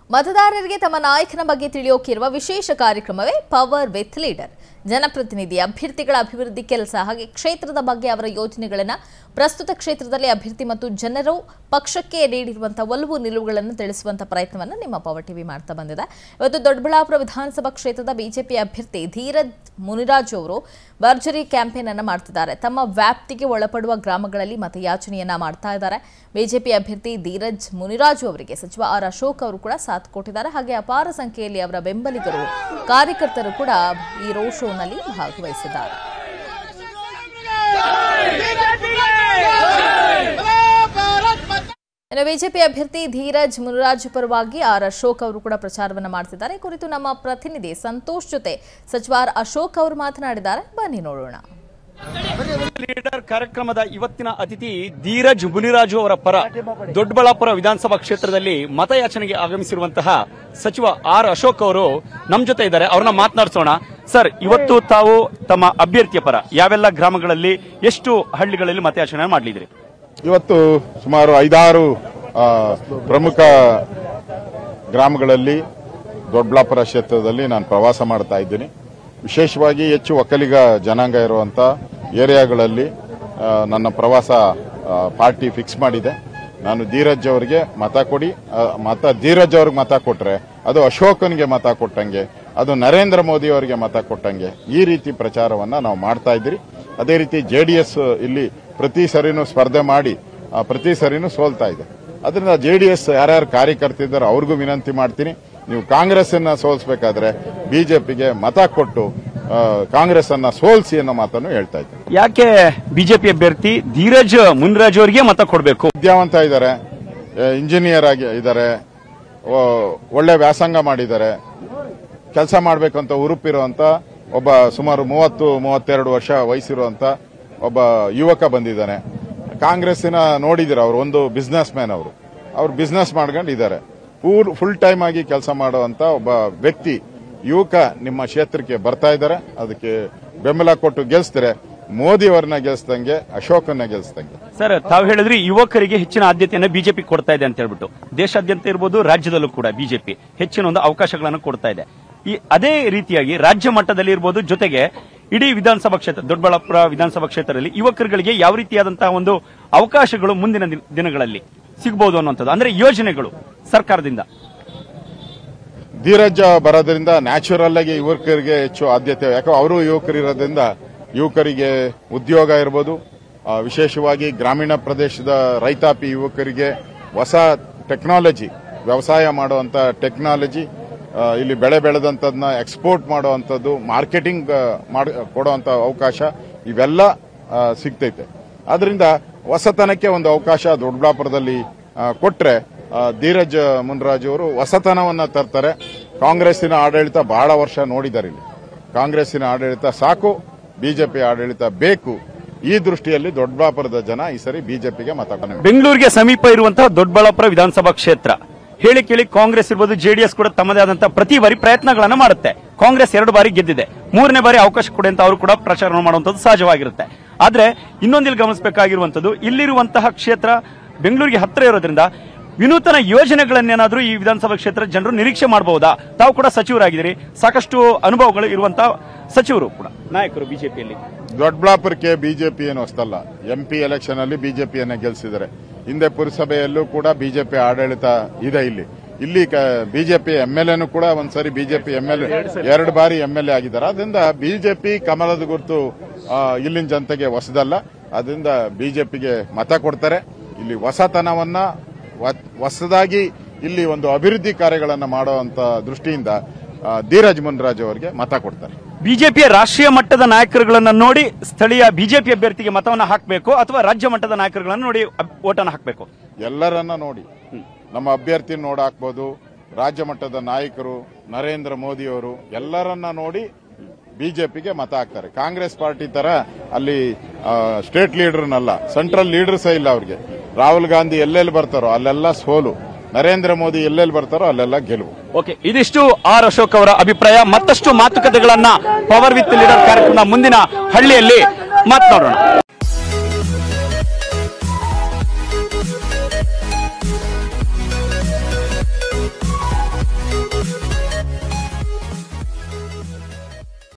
ಮತದಾರರಿಗೆ ತಮ್ಮ ನಾಯಕನ ಬಗ್ಗೆ ತಿಳಿಯೋಕಿರುವ ವಿಶೇಷ ಕಾರ್ಯಕ್ರಮವೇ ಪವರ್ ವಿತ್ ಲೀಡರ್ ಜನಪ್ರತಿನಿಧಿ ಅಭ್ಯರ್ಥಿಗಳ ಅಭಿವೃದ್ಧಿ ಕೆಲಸ ಹಾಗೆ ಕ್ಷೇತ್ರದ ಬಗ್ಗೆ ಅವರ ಯೋಜನೆಗಳನ್ನು ಪ್ರಸ್ತುತ ಕ್ಷೇತ್ರದಲ್ಲಿ ಅಭ್ಯರ್ಥಿ ಮತ್ತು ಜನರು ಪಕ್ಷಕ್ಕೆ ನೀಡಿರುವಂತಹ ಒಲವು ನಿಲುವುಗಳನ್ನು ತಿಳಿಸುವಂತ ಪ್ರಯತ್ನವನ್ನು ನಿಮ್ಮ ಪವರ್ ಟಿವಿ ಮಾಡ್ತಾ ಬಂದಿದೆ ಇವತ್ತು ದೊಡ್ಡಬಳ್ಳಾಪುರ ವಿಧಾನಸಭಾ ಕ್ಷೇತ್ರದ ಬಿಜೆಪಿ ಅಭ್ಯರ್ಥಿ ಧೀರಜ್ ಮುನಿರಾಜು ಅವರು ಭರ್ಜರಿ ಕ್ಯಾಂಪೇನ್ ಅನ್ನ ಮಾಡ್ತಿದ್ದಾರೆ ತಮ್ಮ ವ್ಯಾಪ್ತಿಗೆ ಒಳಪಡುವ ಗ್ರಾಮಗಳಲ್ಲಿ ಮತಯಾಚನೆಯನ್ನ ಮಾಡ್ತಾ ಇದ್ದಾರೆ ಬಿಜೆಪಿ ಅಭ್ಯರ್ಥಿ ಧೀರಜ್ ಮುನಿರಾಜು ಅವರಿಗೆ ಸಚಿವ ಆರ್ ಅಶೋಕ್ ಅವರು ಕೂಡ ಸಾಥ್ ಕೊಟ್ಟಿದ್ದಾರೆ ಹಾಗೆ ಅಪಾರ ಸಂಖ್ಯೆಯಲ್ಲಿ ಅವರ ಬೆಂಬಲಿಗರು ಕಾರ್ಯಕರ್ತರು ಕೂಡ ಈ ರೋಡ್ ಶೋನಲ್ಲಿ ಭಾಗವಹಿಸಿದ್ದಾರೆ ಇನ್ನು ಬಿಜೆಪಿ ಅಭ್ಯರ್ಥಿ ಧೀರಜ್ ಮುನಿರಾಜ್ ಪರವಾಗಿ ಆರ್ ಅಶೋಕ್ ಅವರು ಕೂಡ ಪ್ರಚಾರವನ್ನು ಮಾಡ್ತಿದ್ದಾರೆ ಈ ಕುರಿತು ನಮ್ಮ ಪ್ರತಿನಿಧಿ ಸಂತೋಷ್ ಜೊತೆ ಸಚಿವ ಆರ್ ಅಶೋಕ್ ಅವರು ಮಾತನಾಡಿದ್ದಾರೆ ಬನ್ನಿ ನೋಡೋಣ ಲೀಡರ್ ಕಾರ್ಯಕ್ರಮದ ಇವತ್ತಿನ ಅತಿಥಿ ಧೀರಜ್ ಮುನಿರಾಜು ಅವರ ಪರ ದೊಡ್ಡಬಳ್ಳಾಪುರ ವಿಧಾನಸಭಾ ಕ್ಷೇತ್ರದಲ್ಲಿ ಮತಯಾಚನೆಗೆ ಆಗಮಿಸಿರುವಂತಹ ಸಚಿವ ಆರ್ ಅಶೋಕ್ ಅವರು ನಮ್ ಜೊತೆ ಇದ್ದಾರೆ ಅವ್ರನ್ನ ಮಾತನಾಡಿಸೋಣ ಸರ್ ಇವತ್ತು ತಾವು ತಮ್ಮ ಅಭ್ಯರ್ಥಿಯ ಪರ ಯಾವೆಲ್ಲ ಗ್ರಾಮಗಳಲ್ಲಿ ಎಷ್ಟು ಹಳ್ಳಿಗಳಲ್ಲಿ ಮತಯಾಚನೆ ಮಾಡಲಿದ್ರಿ ಇವತ್ತು ಸುಮಾರು ಐದಾರು ಆ, ಪ್ರಮುಖ ಗ್ರಾಮಗಳಲ್ಲಿ ದೊಡ್ಡಬಳ್ಳಾಪುರ ಕ್ಷೇತ್ರದಲ್ಲಿ ನಾನು ಪ್ರವಾಸ ಮಾಡ್ತಾ ಇದ್ದೀನಿ ವಿಶೇಷವಾಗಿ ಹೆಚ್ಚು ಒಕ್ಕಲಿಗ ಜನಾಂಗ ಇರುವಂತ ಏರಿಯಾಗಳಲ್ಲಿ ಆ, ನನ್ನ ಪ್ರವಾಸ ಆ, ಪಾರ್ಟಿ ಫಿಕ್ಸ್ ಮಾಡಿದೆ ನಾನು ಧೀರಜ್ ಅವರಿಗೆ ಮತ ಕೊಡಿ ಆ, ಮತ ಧೀರಜ್ ಅವ್ರಿಗೆ ಮತ ಕೊಟ್ರೆ ಅದು ಅಶೋಕನ್ಗೆ ಮತ ಕೊಟ್ಟಂಗೆ ಅದು ನರೇಂದ್ರ ಮೋದಿ ಅವರಿಗೆ ಮತ ಕೊಟ್ಟಂಗೆ ಈ ರೀತಿ ಪ್ರಚಾರವನ್ನ ನಾವು ಮಾಡ್ತಾ ಇದ್ದೀರಿ ಅದೇ ರೀತಿ ಜೆಡಿಎಸ್ ಇಲ್ಲಿ ಪ್ರತಿ ಸರಿನೂ ಸ್ಪರ್ಧೆ ಮಾಡಿ ಆ, ಪ್ರತಿ ಸರಿನೂ ಸೋಲ್ತಾ ಇದೆ ಅದರಿಂದ ಜೆಡಿಎಸ್ ಯಾರ್ಯಾರು ಕಾರ್ಯಕರ್ತಿದ್ದಾರೆ ಅವ್ರಿಗೂ ವಿನಂತಿ ಮಾಡ್ತೀನಿ ನೀವು ಕಾಂಗ್ರೆಸ್ ಅನ್ನ ಸೋಲ್ಸ್ಬೇಕಾದ್ರೆ ಬಿಜೆಪಿಗೆ ಮತ ಕೊಟ್ಟು ಆ, ಕಾಂಗ್ರೆಸ್ ಅನ್ನ ಸೋಲ್ಸಿ ಅನ್ನೋ ಮಾತನ್ನು ಹೇಳ್ತಾ ಇದ್ದೀನಿ ಯಾಕೆ ಬಿಜೆಪಿ ಅಭ್ಯರ್ಥಿ ಧೀರಜ್ ಮುನಿರಾಜು ಅವರಿಗೆ ಮತ ಕೊಡಬೇಕು ವಿದ್ಯಾವಂತ ಇದ್ದಾರೆ ಇಂಜಿನಿಯರ್ ಆಗಿ ಇದ್ದಾರೆ ಒಳ್ಳೆ ವ್ಯಾಸಂಗ ಮಾಡಿದ್ದಾರೆ ಕೆಲಸ ಮಾಡಬೇಕಂತ ಹುರುಪಿರುವಂತ ಒಬ್ಬ ಸುಮಾರು ಮೂವತ್ತು ಮೂವತ್ತೆರಡು ವರ್ಷ ವಯಸ್ಸಿರುವಂತ ಒಬ್ಬ ಯುವಕ ಬಂದಿದ್ದಾನೆ ಕಾಂಗ್ರೆಸ್ಸಿನ ನೋಡಿದಿರ ಅವರು ಒಂದು ಬಿಸ್ನೆಸ್ ಮ್ಯಾನ್ ಅವರು ಅವ್ರು ಬಿಸ್ನೆಸ್ ಮಾಡ್ಕೊಂಡು ಇದ್ದಾರೆ ಪೂರ್ ಫುಲ್ ಟೈಮ್ ಆಗಿ ಕೆಲಸ ಮಾಡುವಂತ ಒಬ್ಬ ವ್ಯಕ್ತಿ ಯುವಕ ನಿಮ್ಮ ಕ್ಷೇತ್ರಕ್ಕೆ ಬರ್ತಾ ಇದ್ದಾರೆ ಅದಕ್ಕೆ ಬೆಂಬಲ ಕೊಟ್ಟು ಗೆಲ್ಸ್ತಾರೆ ಮೋದಿ ಅವ್ರನ್ನ ಗೆಲ್ಸ್ದಂಗೆ ಅಶೋಕನ್ನ ಗೆಲ್ಸ್ದಂಗೆ ಸರ್ ತಾವು ಹೇಳಿದ್ರಿ ಯುವಕರಿಗೆ ಹೆಚ್ಚಿನ ಆದ್ಯತೆಯನ್ನು ಬಿಜೆಪಿ ಕೊಡ್ತಾ ಇದೆ ಅಂತ ಹೇಳ್ಬಿಟ್ಟು ದೇಶಾದ್ಯಂತ ಇರ್ಬೋದು ರಾಜ್ಯದಲ್ಲೂ ಕೂಡ ಬಿಜೆಪಿ ಹೆಚ್ಚಿನ ಒಂದು ಅವಕಾಶಗಳನ್ನು ಕೊಡ್ತಾ ಇದೆ ಈ ಅದೇ ರೀತಿಯಾಗಿ ರಾಜ್ಯ ಮಟ್ಟದಲ್ಲಿ ಇರ್ಬೋದು ಜೊತೆಗೆ ಇಡೀ ವಿಧಾನಸಭಾ ಕ್ಷೇತ್ರ ದೊಡ್ಡಬಳ್ಳಾಪುರ ವಿಧಾನಸಭಾ ಕ್ಷೇತ್ರದಲ್ಲಿ ಯುವಕರುಗಳಿಗೆ ಯಾವ ರೀತಿಯಾದಂತಹ ಒಂದು ಅವಕಾಶಗಳು ಮುಂದಿನ ದಿನ- ದಿನಗಳಲ್ಲಿ ಸಿಗಬಹುದು ಅನ್ನುವಂಥದ್ದು ಅಂದ್ರೆ ಯೋಜನೆಗಳು ಸರ್ಕಾರದಿಂದ ಧೀರಜ್ ಬರೋದ್ರಿಂದ ನ್ಯಾಚುರಲ್ ಆಗಿ ಯುವಕರಿಗೆ ಹೆಚ್ಚು ಆದ್ಯತೆ ಯಾಕೆ ಅವರು ಯುವಕರಿರೋದ್ರಿಂದ ಯುವಕರಿಗೆ ಉದ್ಯೋಗ ಇರ್ಬೋದು ಆ, ವಿಶೇಷವಾಗಿ ಗ್ರಾಮೀಣ ಪ್ರದೇಶದ ರೈತಾಪಿ ಯುವಕರಿಗೆ ಹೊಸ ಟೆಕ್ನಾಲಜಿ ವ್ಯವಸಾಯ ಮಾಡುವಂತ ಟೆಕ್ನಾಲಜಿ ಆ, ಇಲ್ಲಿ ಬೆಳೆ ಬೆಳೆದಂಥದನ್ನ ಎಕ್ಸ್ಪೋರ್ಟ್ ಮಾಡುವಂಥದ್ದು ಮಾರ್ಕೆಟಿಂಗ್ ಮಾಡ್ ಕೊಡುವಂತ ಅವಕಾಶ ಇವೆಲ್ಲ ಆ, ಸಿಗ್ತೈತೆ ಆದ್ರಿಂದ ಹೊಸತನಕ್ಕೆ ಒಂದು ಅವಕಾಶ ದೊಡ್ಡಬಳ್ಳಾಪುರದಲ್ಲಿ ಆ, ಕೊಟ್ರೆ ಆ, ಧೀರಜ್ ಮುನ್ರಾಜ್ ಅವರು ಹೊಸತನವನ್ನ ತರ್ತಾರೆ ಕಾಂಗ್ರೆಸ್ಸಿನ ಆಡಳಿತ ಬಹಳ ವರ್ಷ ನೋಡಿದ್ದಾರೆ ಇಲ್ಲಿ ಕಾಂಗ್ರೆಸ್ಸಿನ ಆಡಳಿತ ಸಾಕು ಬಿಜೆಪಿ ಆಡಳಿತ ಬೇಕು ಈ ದೃಷ್ಟಿಯಲ್ಲಿ ದೊಡ್ಡಬಳ್ಳಾಪುರದ ಜನ ಈ ಸರಿ ಬಿಜೆಪಿಗೆ ಮತ ಕೊನೆ- ಬೆಂಗಳೂರಿಗೆ ಸಮೀಪ ಇರುವಂತಹ ದೊಡ್ಡಬಳ್ಳಾಪುರ ವಿಧಾನಸಭಾ ಕ್ಷೇತ್ರ ಹೇಳಿ ಕೇಳಿ ಕಾಂಗ್ರೆಸ್ ಇರ್ಬೋದು ಜೆಡಿಎಸ್ ಕೂಡ ತಮ್ಮದೇ ಆದಂತಹ ಪ್ರತಿ ಬಾರಿ ಪ್ರಯತ್ನಗಳನ್ನ ಮಾಡುತ್ತೆ ಕಾಂಗ್ರೆಸ್ ಎರಡು ಬಾರಿ ಗೆದ್ದಿದೆ ಮೂರನೇ ಬಾರಿ ಅವಕಾಶ ಕೊಡಿ ಅಂತ ಅವರು ಕೂಡ ಪ್ರಚಾರ ಮಾಡುವಂತದ್ದು ಸಹಜವಾಗಿರುತ್ತೆ ಆದ್ರೆ ಇನ್ನೊಂದಿಲ್ಲಿ ಗಮನಿಸಬೇಕಾಗಿರುವಂತದ್ದು ಇಲ್ಲಿರುವಂತಹ ಕ್ಷೇತ್ರ ಬೆಂಗಳೂರಿಗೆ ಹತ್ತಿರ ಇರೋದ್ರಿಂದ ವಿನೂತನ ಯೋಜನೆಗಳನ್ನೇನಾದ್ರೂ ಈ ವಿಧಾನಸಭಾ ಕ್ಷೇತ್ರ ಜನರು ನಿರೀಕ್ಷೆ ಮಾಡಬಹುದಾ ತಾವು ಕೂಡ ಸಚಿವರಾಗಿದ್ದೀರಿ ಸಾಕಷ್ಟು ಅನುಭವಗಳು ಇರುವಂತಹ ಸಚಿವರು ಕೂಡ ನಾಯಕರು ಬಿಜೆಪಿಯಲ್ಲಿ ದೊಡ್ಡಬಳ್ಳಾಪುರಕ್ಕೆ ಬಿಜೆಪಿ ಏನು ಹೊಸ್ತಲ್ಲ ಎಂಪಿ ಎಲೆಕ್ಷನ್ ಅಲ್ಲಿ ಬಿಜೆಪಿಯನ್ನ ಗೆಲ್ಲಿಸಿದ್ದಾರೆ ಹಿಂದೆ ಪುರಸಭೆಯಲ್ಲೂ ಕೂಡ ಬಿಜೆಪಿ ಆಡಳಿತ ಇದೆ ಇಲ್ಲಿ ಇಲ್ಲಿ ಬಿಜೆಪಿ ಎಂ ಎಲ್ ಎನು ಕೂಡ ಒಂದ್ಸರಿ ಬಿಜೆಪಿ ಎಂ ಎಲ್ ಎರಡು ಬಾರಿ ಎಂ ಎಲ್ ಎ ಆಗಿದ್ದಾರೆ ಅದರಿಂದ ಬಿಜೆಪಿ ಕಮಲದ ಗುರುತು ಆ, ಇಲ್ಲಿನ ಜನತೆಗೆ ಹೊಸದಲ್ಲ ಅದರಿಂದ ಬಿಜೆಪಿಗೆ ಮತ ಕೊಡ್ತಾರೆ ಇಲ್ಲಿ ಹೊಸತನವನ್ನ ವ- ಹೊಸದಾಗಿ ಇಲ್ಲಿ ಒಂದು ಅಭಿವೃದ್ಧಿ ಕಾರ್ಯಗಳನ್ನ ಮಾಡುವಂತ ದೃಷ್ಟಿಯಿಂದ ಆ, ಧೀರಜ್ ಮುನ್ರಾಜ್ ಅವರಿಗೆ ಮತ ಕೊಡ್ತಾರೆ ಬಿಜೆಪಿಯ ರಾಷ್ಟ್ರೀಯ ಮಟ್ಟದ ನಾಯಕರುಗಳನ್ನ ನೋಡಿ ಸ್ಥಳೀಯ ಬಿಜೆಪಿ ಅಭ್ಯರ್ಥಿಗೆ ಮತವನ್ನ ಹಾಕಬೇಕು ಅಥವಾ ರಾಜ್ಯ ಮಟ್ಟದ ನಾಯಕರುಗಳನ್ನ ನೋಡಿ ಅಬ್- ಓಟನ್ನ ಹಾಕಬೇಕು ಎಲ್ಲರನ್ನ ನೋಡಿ ನಮ್ಮ ಅಭ್ಯರ್ಥಿ ನೋಡಾಕ್ಬೋದು ರಾಜ್ಯ ಮಟ್ಟದ ನಾಯಕರು ನರೇಂದ್ರ ಮೋದಿ ಅವರು ಎಲ್ಲರನ್ನ ನೋಡಿ ಬಿಜೆಪಿಗೆ ಮತ ಹಾಕ್ತಾರೆ ಕಾಂಗ್ರೆಸ್ ಪಾರ್ಟಿ ತರ ಅಲ್ಲಿ ಸ್ಟೇಟ್ ಲೀಡರ್ನಲ್ಲ ಸೆಂಟ್ರಲ್ ಲೀಡರ್ಸೇ ಇಲ್ಲ ಅವ್ರಿಗೆ ರಾಹುಲ್ ಗಾಂಧಿ ಎಲ್ಲೆಲ್ಲಿ ಬರ್ತಾರೋ ಅಲ್ಲೆಲ್ಲ ಸೋಲು ನರೇಂದ್ರ ಮೋದಿ ಎಲ್ಲೆಲ್ಲಿ ಬರ್ತಾರೋ ಅಲ್ಲೆಲ್ಲ ಗೆಲುವು ಓಕೆ ಇದಿಷ್ಟು ಆರ್ ಅಶೋಕ್ ಅವರ ಅಭಿಪ್ರಾಯ ಮತ್ತಷ್ಟು ಮಾತುಕತೆಗಳನ್ನ ಪವರ್ ವಿತ್ ಲೀಡರ್ ಕಾರ್ಯಕ್ರಮದ ಮುಂದಿನ ಹಳ್ಳಿಯಲ್ಲಿ ಮಾತನಾಡೋಣ